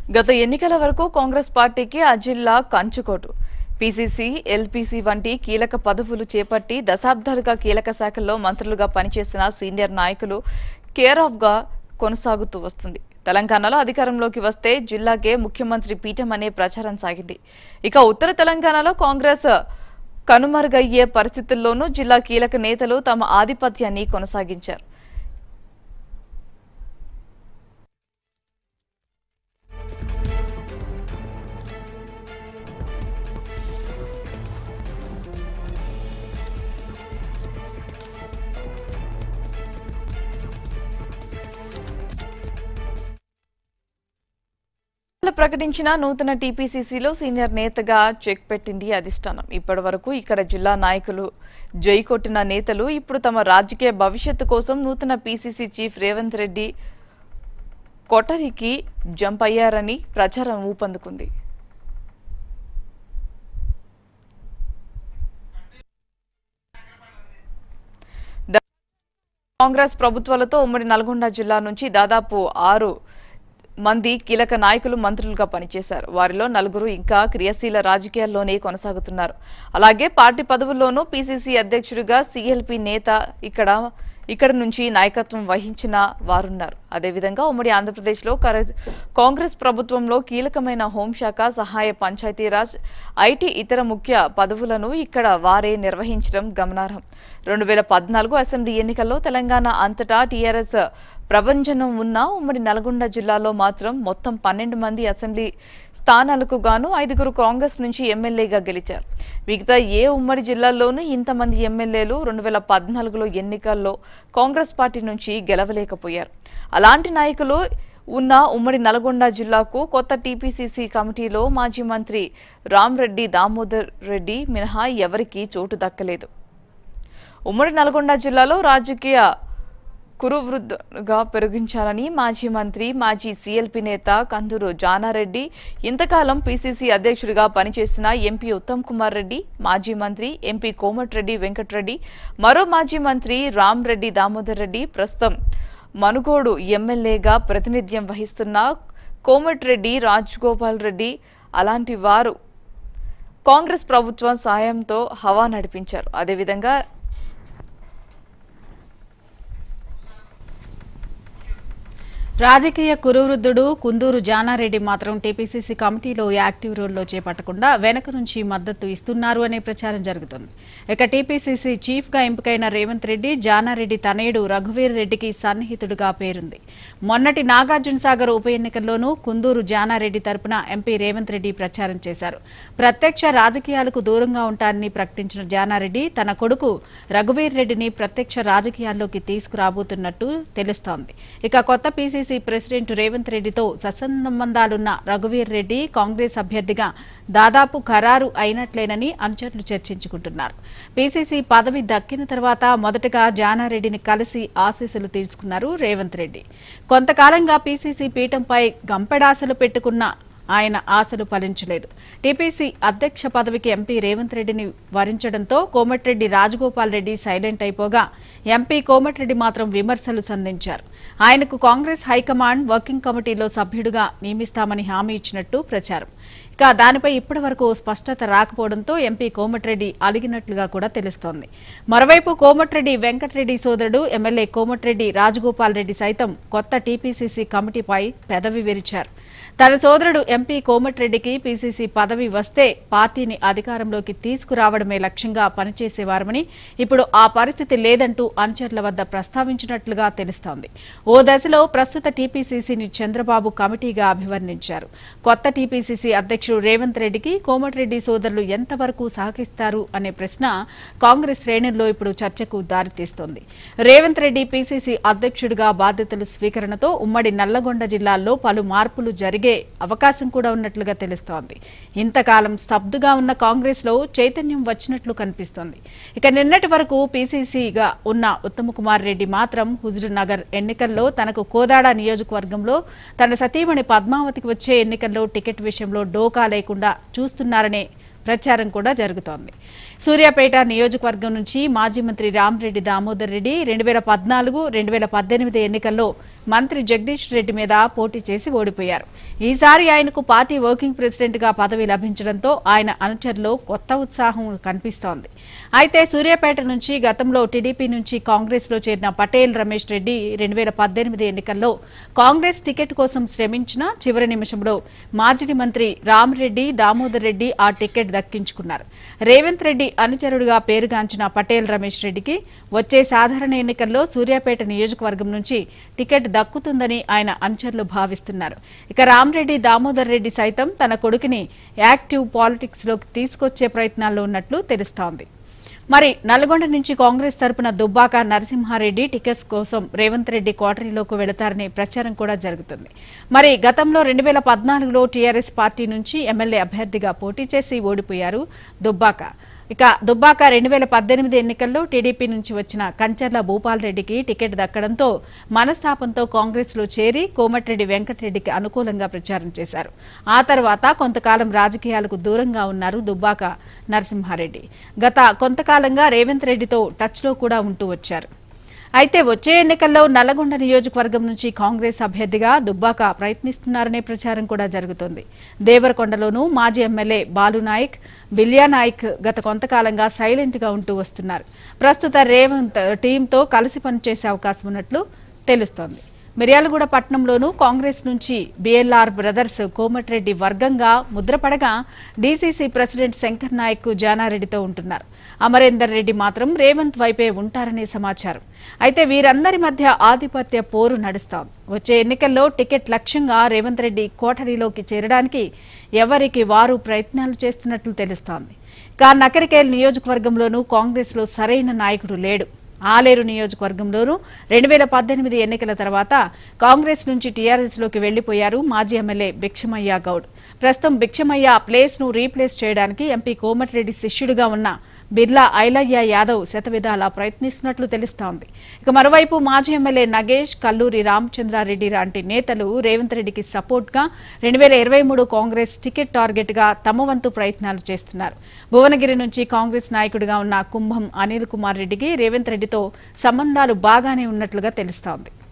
గత ఎన్నికల వరకు కాంగ్రెస్ పార్టీకి ఆ జిల్లా కంచుకోటు పీసీసీ ఎల్పీసీ వంటి కీలక పదవులు చేపట్టి దశాబ్దాలుగా కీలక శాఖల్లో మంత్రులుగా పనిచేసిన సీనియర్ నాయకులు కేర్ ఆఫ్ గా కొనసాగుతూ వస్తుంది తెలంగాణలో అధికారంలోకి వస్తే జిల్లాకే ముఖ్యమంత్రి పీఠం అనే ప్రచారం సాగింది ఇక ఉత్తర తెలంగాణలో కాంగ్రెస్ కనుమరుగయ్యే పరిస్థితుల్లోనూ జిల్లా కీలక నేతలు తమ ఆధిపత్యాన్ని కొనసాగించారు ప్రకటించిన నూతన టీపీసీసీలో సీనియర్ నేతగా చెక్ పెట్టింది అధిష్టానం ఇప్పటి వరకు ఇక్కడ జిల్లా నాయకులు జై కొట్టిన నేతలు ఇప్పుడు తమ రాజకీయ భవిష్యత్తు కోసం నూతన పీసీసీ చీఫ్ రేవంత్ రెడ్డి కొటరికి జంప్ అయ్యారని ప్రచారం ఊపందుకుంది కాంగ్రెస్ ప్రభుత్వాలతో ఉమ్మడి నల్గొండ జిల్లా నుంచి దాదాపు ఆరు మంది కీలక నాయకులు మంత్రులుగా పనిచేశారు వారిలో నలుగురు ఇంకా క్రియాశీల రాజకీయాల్లోనే కొనసాగుతున్నారు అలాగే పార్టీ పదవుల్లోనూ పీసీసీ అధ్యక్షుడిగా సీఎల్పీ నేత ఇక్కడ ఇక్కడ నుంచి నాయకత్వం వహించిన వారున్నారు అదేవిధంగా ఉమ్మడి ఆంధ్రప్రదేశ్లో కర- కాంగ్రెస్ ప్రభుత్వంలో కీలకమైన హోంశాఖ సహాయ పంచాయతీరాజ్ ఐటీ ఇతర ముఖ్య పదవులను ఇక్కడ వారే నిర్వహించడం గమనార్హం రెండు వేల పద్నాలుగు అసెంబ్లీ ఎన్నికల్లో తెలంగాణ అంతటా టీఆర్ఎస్ ప్రభంజనం ఉన్న ఉమ్మడి నల్గొండ జిల్లాలో మాత్రం మొత్తం పన్నెండు మంది అసెంబ్లీ స్థానాలకు గాను ఐదుగురు కాంగ్రెస్ నుంచి ఎమ్మెల్యేగా గెలిచారు మిగతా ఏ ఉమ్మడి జిల్లాల్లోనూ ఇంతమంది ఎమ్మెల్యేలు రెండు వేల పద్నాలుగులో ఎన్నికల్లో కాంగ్రెస్ పార్టీ నుంచి గెలవలేకపోయారు అలాంటి నాయకులు ఉన్న ఉమ్మడి నల్గొండ జిల్లాకు కొత్త టీపీసీసీ కమిటీలో మాజీ మంత్రి రామ్రెడ్డి దామోదర్ రెడ్డి మినహా ఎవరికీ చోటు దక్కలేదు ఉమ్మడి నల్గొండ జిల్లాలో రాజకీయ కురువృద్ధిగా పెరిగించాలని మాజీ మంత్రి మాజీ సీఎల్పీ నేత కందూరు జానారెడ్డి ఇంతకాలం పీసీసీ అధ్యక్షుడిగా పనిచేసిన ఎంపీ ఉత్తమ్ కుమార్ రెడ్డి మాజీ మంత్రి ఎంపీ కోమటిరెడ్డి వెంకటరెడ్డి మరో మాజీ మంత్రి రామ్ రెడ్డి దామోదర్ రెడ్డి ప్రస్తుతం మనుగోడు ఎమ్మెల్యేగా ప్రాతినిధ్యం వహిస్తున్న కోమటిరెడ్డి రాజగోపాల్ రెడ్డి అలాంటి వారు కాంగ్రెస్ ప్రభుత్వం సాయంతో హవా నడిపించారు అదేవిధంగా రాజకీయ కురువృద్ధుడు కుందూరు జానారెడ్డి మాత్రం టీపీసీసీ కమిటీలో యాక్టివ్ రోల్లో చేపట్టకుండా వెనక నుంచి మద్దతు ఇస్తున్నారు అనే ప్రచారం జరుగుతుంది ఇక టీపీసీసీ చీఫ్ గా ఎంపికైన రేవంత్ రెడ్డి జానారెడ్డి తనయుడు రఘువీర్ రెడ్డికి సన్నిహితుడుగా పేరుంది మొన్నటి నాగార్జున సాగర్ ఉప ఎన్నికల్లోనూ కుందూరు జానారెడ్డి తరపున ఎంపీ రేవంత్ రెడ్డి ప్రచారం చేశారు ప్రత్యక్ష రాజకీయాలకు దూరంగా ఉంటారని ప్రకటించిన జానారెడ్డి తన కొడుకు రఘువీర్ రెడ్డిని ప్రత్యక్ష రాజకీయాల్లోకి తీసుకురాబోతున్నట్టు తెలుస్తోంది ఇక కొత్త పీసీసీ ప్రెసిడెంట్ రేవంత్ రెడ్డితో సత్సంబంధాలున్న రఘువీర్ రెడ్డి కాంగ్రెస్ అభ్యర్థిగా దాదాపు ఖరారు అయినట్లేనని అనుచరులు చర్చించుకుంటున్నారు పీసీసీ పదవి దక్కిన తర్వాత మొదటగా జానారెడ్డిని కలిసి ఆశీస్సులు తీసుకున్నారు రేవంత్ రెడ్డి కొంతకాలంగా పీసీసీ పీఠంపై గంపెడాశలు పెట్టుకున్న ఆయన ఆశలు ఫలించలేదు టీపీసీ అధ్యక్ష పదవికి ఎంపీ రేవంత్ రెడ్డిని వరించడంతో కోమటిరెడ్డి రాజగోపాల్ రెడ్డి సైలెంట్ అయిపోగా ఎంపీ కోమటిరెడ్డి మాత్రం విమర్శలు సంధించారు ఆయనకు కాంగ్రెస్ హైకమాండ్ వర్కింగ్ కమిటీలో సభ్యుడిగా నియమిస్తామని హామీ ఇచ్చినట్టు ప్రచారం ఇక దానిపై ఇప్పటి వరకు స్పష్టత రాకపోవడంతో ఎంపీ కోమటిరెడ్డి అలిగినట్లుగా కూడా తెలుస్తోంది మరోవైపు కోమటిరెడ్డి వెంకటరెడ్డి సోదరుడు ఎమ్మెల్యే కోమటిరెడ్డి రాజగోపాల్ రెడ్డి సైతం కొత్త టీపీసీసీ కమిటీపై పెదవి విరిచారు తన సోదరుడు ఎంపీ కోమటిరెడ్డికి పీసీసీ పదవి వస్తే పార్టీని అధికారంలోకి తీసుకురావడమే లక్ష్యంగా పనిచేసేవారమని ఇప్పుడు ఆ పరిస్థితి లేదంటూ అనుచరుల వద్ద ప్రస్తావించినట్లుగా తెలుస్తోంది ఓ దశలో ప్రస్తుత టీపీసీసీని చంద్రబాబు కమిటీగా అభివర్ణించారు కొత్త టీపీసీసీ అధ్యక్షుడు రేవంత్ రెడ్డికి కోమటిరెడ్డి సోదరులు ఎంతవరకు సహకరిస్తారు అనే ప్రశ్న కాంగ్రెస్ శ్రేణుల్లో ఇప్పుడు చర్చకు దారితీస్తోంది రేవంత్ రెడ్డి పీసీసీ అధ్యక్షుడిగా బాధ్యతలు స్వీకరణతో ఉమ్మడి నల్లగొండ జిల్లాల్లో పలు మార్పులు జరిగే అవకాశం కూడా ఉన్నట్లుగా తెలుస్తోంది ఇంతకాలం స్తబ్దుగా ఉన్న కాంగ్రెస్ లో చైతన్యం వచ్చినట్లు కనిపిస్తోంది ఇక నిన్నటి వరకు పీసీసీగా ఉన్న ఉత్తమ్ కుమార్ రెడ్డి మాత్రం హుజూర్ నగర్ ఎన్నికల్లో తనకు కోదాడ నియోజకవర్గంలో తన సతీమణి పద్మావతికి వచ్చే ఎన్నికల్లో టికెట్ విషయంలో డోకా లేకుండా చూస్తున్నారనే ప్రచారం కూడా జరుగుతోంది సూర్యాపేట నియోజకవర్గం నుంచి మాజీ మంత్రి రామరెడ్డి దామోదర్ రెడ్డి రెండు వేల పద్నాలుగు రెండు వేల పద్దెనిమిది ఎన్నికల్లో మంత్రి జగదీష్ రెడ్డి మీద పోటీ చేసి ఓడిపోయారు ఈసారి ఆయనకు పార్టీ వర్కింగ్ ప్రెసిడెంట్ గా పదవి లభించడంతో ఆయన అనుచరులో కొత్త ఉత్సాహం కనిపిస్తోంది అయితే సూర్యాపేట నుంచి గతంలో టీడీపీ నుంచి కాంగ్రెస్ లో చేరిన పటేల్ రమేష్ రెడ్డి రెండు వేల పద్దెనిమిది ఎన్నికల్లో కాంగ్రెస్ టికెట్ కోసం శ్రమించిన చివరి నిమిషంలో మాజీ మంత్రి రామరెడ్డి దామోదర్ రెడ్డి ఆ టికెట్ దక్కించుకున్నారు రేవంత్ రెడ్డి అనుచరుడిగా పేరుగాంచిన పటేల్ రమేష్ రెడ్డికి వచ్చే సాధారణ ఎన్నికల్లో సూర్యాపేట నియోజకవర్గం నుంచి టికెట్ దక్కుతుందని ఆయన అనుచరులు భావిస్తున్నారు ఇక రామరెడ్డి దామోదర్ రెడ్డి సైతం తన కొడుకుని యాక్టివ్ పాలిటిక్స్ లోకి తీసుకొచ్చే ప్రయత్నాల్లో ఉన్నట్లు తెలుస్తోంది మరి నల్గొండ నుంచి కాంగ్రెస్ తరపున దుబ్బాక నరసింహారెడ్డి టికెట్స్ కోసం రేవంత్ రెడ్డి కోటరీలోకి వెళతారనే ప్రచారం కూడా జరుగుతుంది మరి గతంలో రెండు వేల పద్నాలుగులో టీఆర్ఎస్ పార్టీ నుంచి ఎమ్మెల్యే అభ్యర్థిగా పోటీ చేసి ఓడిపోయారు దుబ్బాక ఇక దుబ్బాక రెండు వేల పద్దెనిమిది ఎన్నికల్లో టీడీపీ నుంచి వచ్చిన కంచర్ల భూపాల్ రెడ్డికి టికెట్ దక్కడంతో మనస్తాపంతో కాంగ్రెస్ లో చేరి కోమటిరెడ్డి వెంకటరెడ్డికి అనుకూలంగా ప్రచారం చేశారు ఆ తర్వాత కొంతకాలం రాజకీయాలకు దూరంగా ఉన్నారు దుబ్బాక నరసింహారెడ్డి గత కొంతకాలంగా రేవంత్ రెడ్డితో టచ్లో కూడా ఉంటూ వచ్చారు అయితే వచ్చే ఎన్నికల్లో నల్లగొండ నియోజకవర్గం నుంచి కాంగ్రెస్ అభ్యర్థిగా దుబ్బాక ప్రయత్నిస్తున్నారనే ప్రచారం కూడా జరుగుతోంది దేవరకొండలోనూ మాజీ ఎమ్మెల్యే బాలునాయక్ బిల్యానాయక్ గత కొంతకాలంగా సైలెంట్ గా ఉంటూ వస్తున్నారు ప్రస్తుత రేవంత్ టీంతో కలిసి పనిచేసే అవకాశం ఉన్నట్లు తెలుస్తోంది మిర్యాలగూడ పట్టణంలోనూ కాంగ్రెస్ నుంచి బిఎల్ఆర్ బ్రదర్స్ కోమటిరెడ్డి వర్గంగా ముద్రపడగా డీసీసీ ప్రెసిడెంట్ శంకర్ నాయక్ జానారెడ్డితో ఉంటున్నారు అమరేందర్ రెడ్డి మాత్రం రేవంత్ వైపే ఉంటారనే సమాచారం అయితే వీరందరి మధ్య ఆధిపత్య పోరు నడుస్తోంది వచ్చే ఎన్నికల్లో టికెట్ లక్ష్యంగా రేవంత్ రెడ్డి కోటరీలోకి చేరడానికి ఎవరికి వారు ప్రయత్నాలు చేస్తున్నట్లు తెలుస్తోంది కా నకరికేల్ నియోజకవర్గంలోనూ కాంగ్రెస్లో సరైన నాయకుడు లేడు ఆలేరు నియోజకవర్గంలోనూ రెండు వేల పద్దెనిమిది ఎన్నికల తర్వాత కాంగ్రెస్ నుంచి టీఆర్ఎస్ లోకి వెళ్లిపోయారు మాజీ ఎమ్మెల్యే భిక్షమయ్య గౌడ్ ప్రస్తుతం భిక్షమయ్య ప్లేస్ ను రీప్లేస్ చేయడానికి ఎంపీ కోమటిరెడ్డి శిష్యుడిగా ఉన్న బిర్లా ఐలయ్య యాదవ్ శతవిధాలా ప్రయత్నిస్తున్నట్లు తెలుస్తోంది ఇక మరోవైపు మాజీ ఎమ్మెల్యే నగేష్ కల్లూరి రామచంద్రారెడ్డి లాంటి నేతలు రేవంత్ రెడ్డికి సపోర్ట్ గా రెండు వేల ఇరవై మూడు కాంగ్రెస్ టికెట్ టార్గెట్ గా తమ వంతు ప్రయత్నాలు చేస్తున్నారు భువనగిరి నుంచి కాంగ్రెస్ నాయకుడిగా ఉన్న కుంభం అనిల్ కుమార్ రెడ్డికి రేవంత్ రెడ్డితో సంబంధాలు బాగానే ఉన్నట్లుగా తెలుస్తోంది